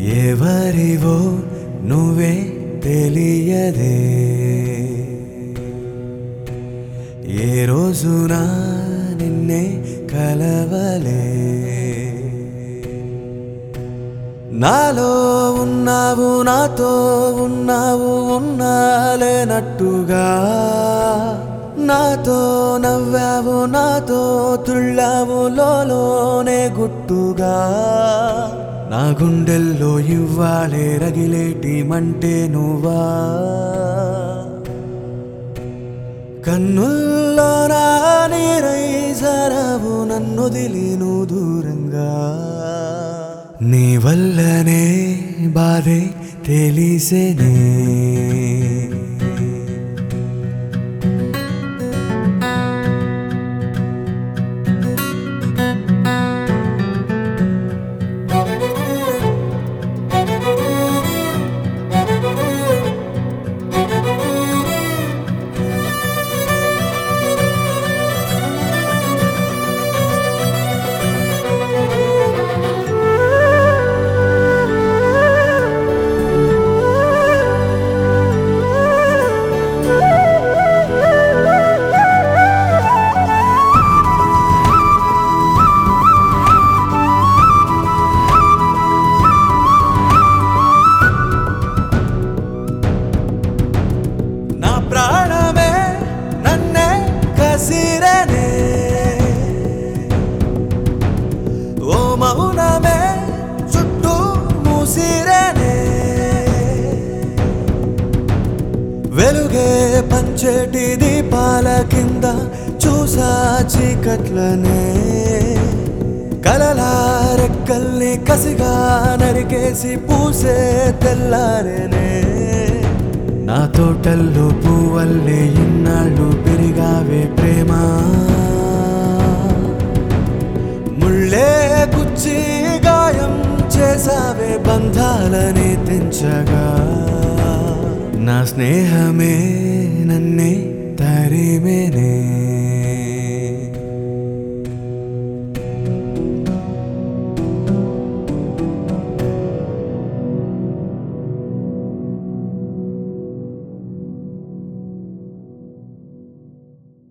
ఎవరివో నువ్వే తెలియదే ఏ రోజున నిన్నే కలవలే నాలో ఉన్నావు నాతో ఉన్నావు ఉన్నాలేనట్టుగా నాతో నవ్వావు నాతో తుళ్ళావు లోనే గుట్టుగా నా గుండెల్లో ఇవ్వాలే రగిలేటి మంటే నువ్వా కన్నుల్లో నా నీరై జరావు నన్ను దిలీను దూరంగా నీ వల్లనే బాధే తెలిసేనే నా ప్రాణమే నన్నే కసిరనే ఓ మౌనమే చుట్టూ మూసిరనే వెలుగే పంచేటి దీపాల కింద చూసా చీకట్లనే కలలా రెక్కల్ని కసిగా నరికేసి పూసే తెల్లారేనే నా తోటల్లో పువ్వల్లే ఇన్నాళ్ళు పెరిగావే ప్రేమ ముళ్ళే గుచ్చి గాయం చేసావే బంధాలని తెంచగా నా స్నేహమే నన్నే తరిమేనే